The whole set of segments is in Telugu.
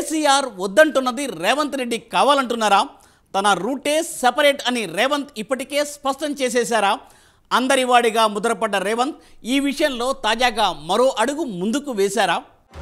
కేసీఆర్ వద్దంటున్నది రేవంత్ రెడ్డి కావాలంటున్నారా తన రూటే సెపరేట్ అని రేవంత్ ఇప్పటికే స్పష్టం చేసేశారా అందరివాడిగా ముద్రపడ్డ రేవంత్ ఈ విషయంలో తాజాగా మరో అడుగు ముందుకు వేశారా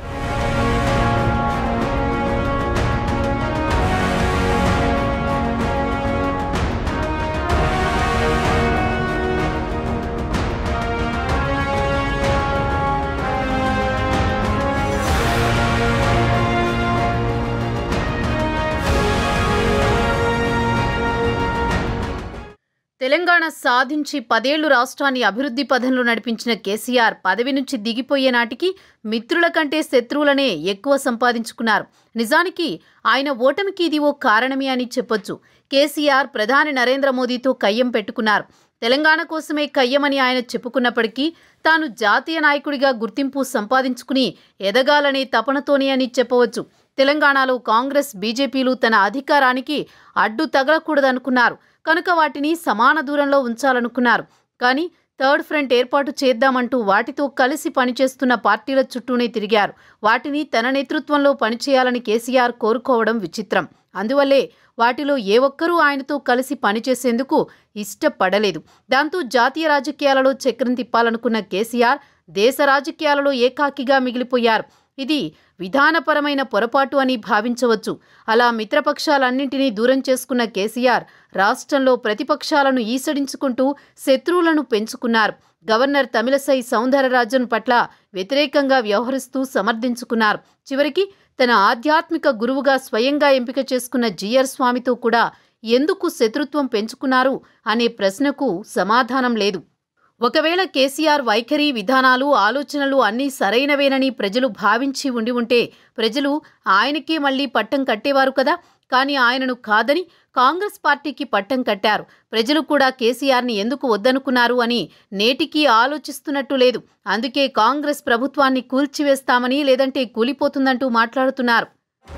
తెలంగాణ సాధించి పదేళ్లు రాష్ట్రాన్ని అభివృద్ధి పథంలో నడిపించిన కేసీఆర్ పదవి నుంచి దిగిపోయే నాటికి మిత్రుల కంటే శత్రువులనే ఎక్కువ సంపాదించుకున్నారు నిజానికి ఆయన ఓటమికి ఇది ఓ కారణమే అని చెప్పొచ్చు కేసీఆర్ ప్రధాని నరేంద్ర మోదీతో కయ్యం పెట్టుకున్నారు తెలంగాణ కోసమే కయ్యమని ఆయన చెప్పుకున్నప్పటికీ తాను జాతీయ నాయకుడిగా గుర్తింపు సంపాదించుకుని ఎదగాలనే తపనతోనే అని చెప్పవచ్చు తెలంగాణలో కాంగ్రెస్ బీజేపీలు తన అధికారానికి అడ్డు తగలకూడదనుకున్నారు కనుక వాటిని సమాన దూరంలో ఉంచాలనుకున్నారు కానీ థర్డ్ ఫ్రంట్ ఏర్పాటు చేద్దామంటూ వాటితో కలిసి పనిచేస్తున్న పార్టీల చుట్టూనే తిరిగారు వాటిని తన నేతృత్వంలో పనిచేయాలని కేసీఆర్ కోరుకోవడం విచిత్రం అందువల్లే వాటిలో ఏ ఒక్కరూ ఆయనతో కలిసి పనిచేసేందుకు ఇష్టపడలేదు దాంతో జాతీయ రాజకీయాలలో చక్రం తిప్పాలనుకున్న కేసీఆర్ దేశ రాజకీయాలలో ఏకాకిగా మిగిలిపోయారు ఇది విధానపరమైన పొరపాటు అని భావించవచ్చు అలా మిత్రపక్షాలన్నింటినీ దూరం చేసుకున్న కేసీఆర్ రాష్ట్రంలో ప్రతిపక్షాలను ఈసడించుకుంటూ శత్రువులను పెంచుకున్నారు గవర్నర్ తమిళసై సౌందరరాజన్ పట్ల వ్యతిరేకంగా వ్యవహరిస్తూ సమర్థించుకున్నారు చివరికి తన ఆధ్యాత్మిక గురువుగా స్వయంగా ఎంపిక చేసుకున్న జిఆర్ స్వామితో కూడా ఎందుకు శత్రుత్వం పెంచుకున్నారు అనే ప్రశ్నకు సమాధానం లేదు ఒకవేళ కేసీఆర్ వైఖరి విధానాలు ఆలోచనలు అన్నీ సరైనవేనని ప్రజలు భావించి ఉండి ఉంటే ప్రజలు ఆయనకే మళ్ళీ పట్టం కట్టేవారు కదా కానీ ఆయనను కాదని కాంగ్రెస్ పార్టీకి పట్టం కట్టారు ప్రజలు కూడా కేసీఆర్ని ఎందుకు వద్దనుకున్నారు అని నేటికీ ఆలోచిస్తున్నట్టు లేదు అందుకే కాంగ్రెస్ ప్రభుత్వాన్ని కూల్చివేస్తామని లేదంటే కూలిపోతుందంటూ మాట్లాడుతున్నారు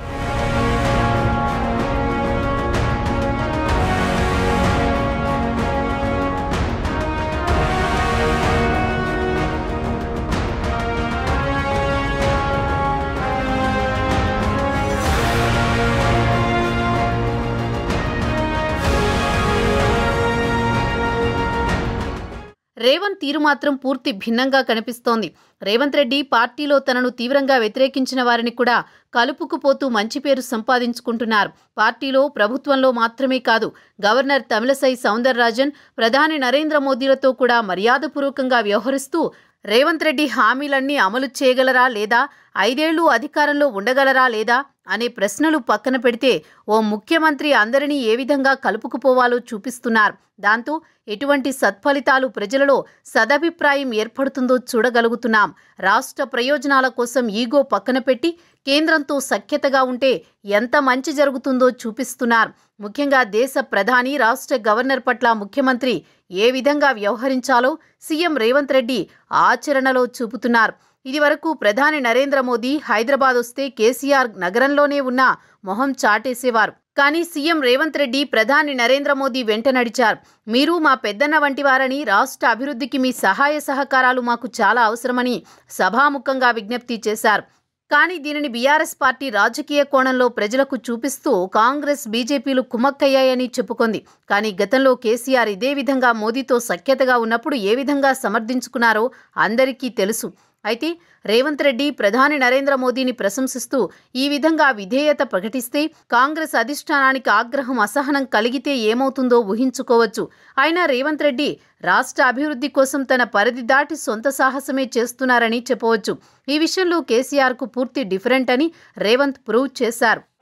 రేవంత్ తీరు మాత్రం పూర్తి భిన్నంగా కనిపిస్తోంది రేవంత్ రెడ్డి పార్టీలో తనను తీవ్రంగా వ్యతిరేకించిన వారిని కూడా కలుపుకుపోతూ మంచి పేరు సంపాదించుకుంటున్నారు పార్టీలో ప్రభుత్వంలో మాత్రమే కాదు గవర్నర్ తమిళసై సౌందరరాజన్ ప్రధాని నరేంద్ర మోదీలతో కూడా మర్యాదపూర్వకంగా వ్యవహరిస్తూ రేవంత్ రెడ్డి హామీలన్నీ అమలు చేయగలరా లేదా ఐదేళ్లు అధికారంలో ఉండగలరా లేదా అనే ప్రశ్నలు పక్కన పెడితే ఓ ముఖ్యమంత్రి అందరినీ ఏ విధంగా కలుపుకుపోవాలో చూపిస్తున్నారు దాంతో ఎటువంటి సత్ఫలితాలు ప్రజలలో సదభిప్రాయం ఏర్పడుతుందో చూడగలుగుతున్నాం రాష్ట్ర ప్రయోజనాల కోసం ఈగో పక్కన పెట్టి కేంద్రంతో సఖ్యతగా ఉంటే ఎంత మంచి జరుగుతుందో చూపిస్తున్నారు ముఖ్యంగా దేశ ప్రధాని రాష్ట్ర గవర్నర్ పట్ల ముఖ్యమంత్రి ఏ విధంగా వ్యవహరించాలో సీఎం రేవంత్ రెడ్డి ఆచరణలో చూపుతున్నారు ఇదివరకు ప్రధాని నరేంద్ర మోదీ హైదరాబాద్ వస్తే కేసీఆర్ నగరంలోనే ఉన్న మొహం చాటేసేవారు కానీ సీఎం రేవంత్ రెడ్డి ప్రధాని నరేంద్ర మోదీ వెంట నడిచారు మీరు మా పెద్దన్న వంటి వారని రాష్ట్ర అభివృద్ధికి మీ సహాయ సహకారాలు మాకు చాలా అవసరమని సభాముఖంగా విజ్ఞప్తి చేశారు కానీ దీనిని బీఆర్ఎస్ పార్టీ రాజకీయ కోణంలో ప్రజలకు చూపిస్తూ కాంగ్రెస్ బీజేపీలు కుమ్మక్కయ్యాయని చెప్పుకుంది కానీ గతంలో కేసీఆర్ ఇదే విధంగా మోదీతో సఖ్యతగా ఉన్నప్పుడు ఏ విధంగా సమర్థించుకున్నారో అందరికీ తెలుసు అయితే రేవంత్ రెడ్డి ప్రధాని నరేంద్ర మోదీని ప్రశంసిస్తూ ఈ విధంగా విధేయత ప్రకటిస్తే కాంగ్రెస్ అధిష్టానానికి ఆగ్రహం అసహనం కలిగితే ఏమవుతుందో ఊహించుకోవచ్చు అయినా రేవంత్ రెడ్డి రాష్ట్ర అభివృద్ధి కోసం తన పరిధి దాటి సొంత సాహసమే చేస్తున్నారని చెప్పవచ్చు ఈ విషయంలో కేసీఆర్కు పూర్తి డిఫరెంట్ అని రేవంత్ ప్రూవ్ చేశారు